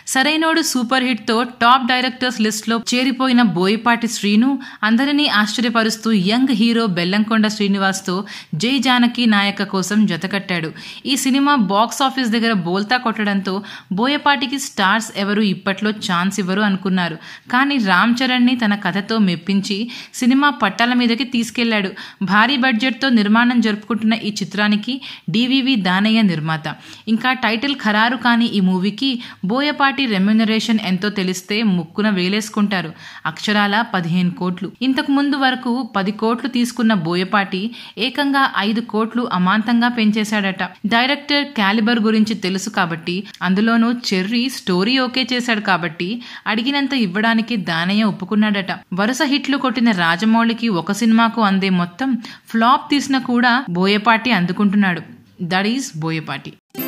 Sarainodu super hit తో top directors list లో చేరిపోయిన బోయపాటి శ్రీను అందరినీ ఆశ్చర్యపరుస్తూ యంగ్ హీరో బెల్లంకొండ శ్రీనివాస్ తో జై జానకి నాయక కోసం జతకట్టాడు ఈ సినిమా బాక్స్ ఆఫీస్ దగ్గర బోల్తా కొట్టడంతో బోయపాటికి స్టార్స్ ఎవరు ఇప్పట్లో ఛాన్స్ ఇవ్వరు అనుకున్నారు కానీ రామ్ చరణ్ ని తన కథతో మెప్పించి సినిమా పట్టాల మీదకి తీసుకెళ్లాడు భారీ బడ్జెట్ తో నిర్మాణం జరుపుకుంటున్న ఈ చిత్రానికి డివివి దానయ్య నిర్మాత ఇంకా టైటిల్ ఖరారు కాని ఈ మూవీకి బోయపాటి రెమ్యునరేషన్ ఎంతో తెలిస్తే ముక్కున వేలేసుకుంటారు అక్షరాల పదిహేను కోట్లు ఇంతకు ముందు వరకు పది కోట్లు తీసుకున్న బోయపాటి ఏకంగా ఐదు కోట్లు అమాంతంగా పెంచేశాడట డైరెక్టర్ క్యాలిబర్ గురించి తెలుసు కాబట్టి అందులోనూ చెర్రీ స్టోరీ ఓకే చేశాడు కాబట్టి అడిగినంత ఇవ్వడానికి దానయ్య ఒప్పుకున్నాడట వరుస హిట్లు కొట్టిన రాజమౌళికి ఒక సినిమాకు అందే మొత్తం ఫ్లాప్ తీసిన కూడా బోయపాటి అందుకుంటున్నాడు దట్ ఈస్ బోయపాటి